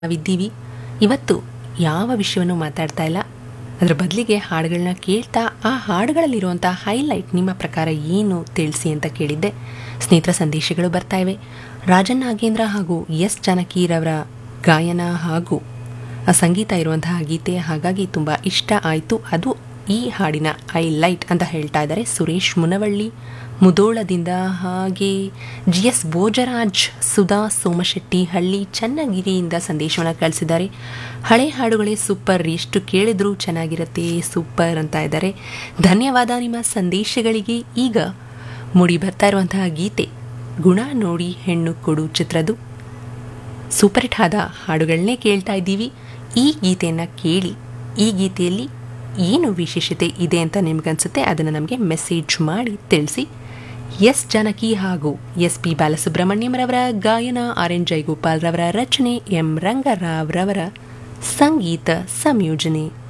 ನಾವಿದ್ದೀವಿ ಇವತ್ತು ಯಾವ ವಿಷಯವನ್ನು ಮಾತಾಡ್ತಾ ಇಲ್ಲ ಅದರ ಬದಲಿಗೆ ಹಾಡುಗಳನ್ನ ಕೇಳ್ತಾ ಆ ಹಾಡುಗಳಲ್ಲಿರುವಂಥ ಹೈಲೈಟ್ ನಿಮ್ಮ ಪ್ರಕಾರ ಏನು ತಿಳಿಸಿ ಅಂತ ಕೇಳಿದ್ದೆ ಸ್ನೇಹಿತರ ಸಂದೇಶಗಳು ಬರ್ತಾ ಇವೆ ರಾಜನ್ ನಾಗೇಂದ್ರ ಹಾಗೂ ಎಸ್ ಜಾನಕಿರವರ ಗಾಯನ ಹಾಗೂ ಆ ಸಂಗೀತ ಇರುವಂತಹ ಗೀತೆ ಹಾಗಾಗಿ ತುಂಬ ಇಷ್ಟ ಆಯಿತು ಅದು ಈ ಹಾಡಿನ ಹೈಲೈಟ್ ಅಂತ ಹೇಳ್ತಾ ಇದ್ದಾರೆ ಸುರೇಶ್ ಮುನವಳ್ಳಿ ಮುದೋಳದಿಂದ ಹಾಗೆ ಜಿ ಎಸ್ ಭೋಜರಾಜ್ ಸುಧಾ ಸೋಮಶೆಟ್ಟಿ ಹಳ್ಳಿ ಚನ್ನಗಿರಿಯಿಂದ ಸಂದೇಶವನ್ನು ಕಳಿಸಿದ್ದಾರೆ ಹಳೆ ಹಾಡುಗಳೇ ಸೂಪರ್ ಎಷ್ಟು ಕೇಳಿದ್ರೂ ಚೆನ್ನಾಗಿರುತ್ತೆ ಸೂಪರ್ ಅಂತ ಇದ್ದಾರೆ ಧನ್ಯವಾದ ನಿಮ್ಮ ಸಂದೇಶಗಳಿಗೆ ಈಗ ಮೂಡಿ ಬರ್ತಾ ಇರುವಂತಹ ಗೀತೆ ಗುಣ ನೋಡಿ ಹೆಣ್ಣು ಕೊಡು ಚಿತ್ರದ್ದು ಸೂಪರ್ ಹಿಟ್ ಆದ ಹಾಡುಗಳನ್ನೇ ಕೇಳ್ತಾ ಇದ್ದೀವಿ ಈ ಗೀತೆಯನ್ನು ಕೇಳಿ ಈ ಗೀತೆಯಲ್ಲಿ ಏನು ವಿಶೇಷತೆ ಇದೆ ಅಂತ ನಿಮ್ಗನ್ಸುತ್ತೆ ಅದನ್ನು ನಮಗೆ ಮೆಸೇಜ್ ಮಾಡಿ ತಿಳಿಸಿ ಎಸ್ ಜಾನಕಿ ಹಾಗೂ ಎಸ್ ಪಿ ಬಾಲಸುಬ್ರಹ್ಮಣ್ಯಂ ರವರ ಗಾಯನ ಆರ್ ಎನ್ ಜೈಗೋಪಾಲ್ ರವರ ರಚನೆ ಎಂ ರಂಗರಾವ್ ರವರ ಸಂಗೀತ ಸಂಯೋಜನೆ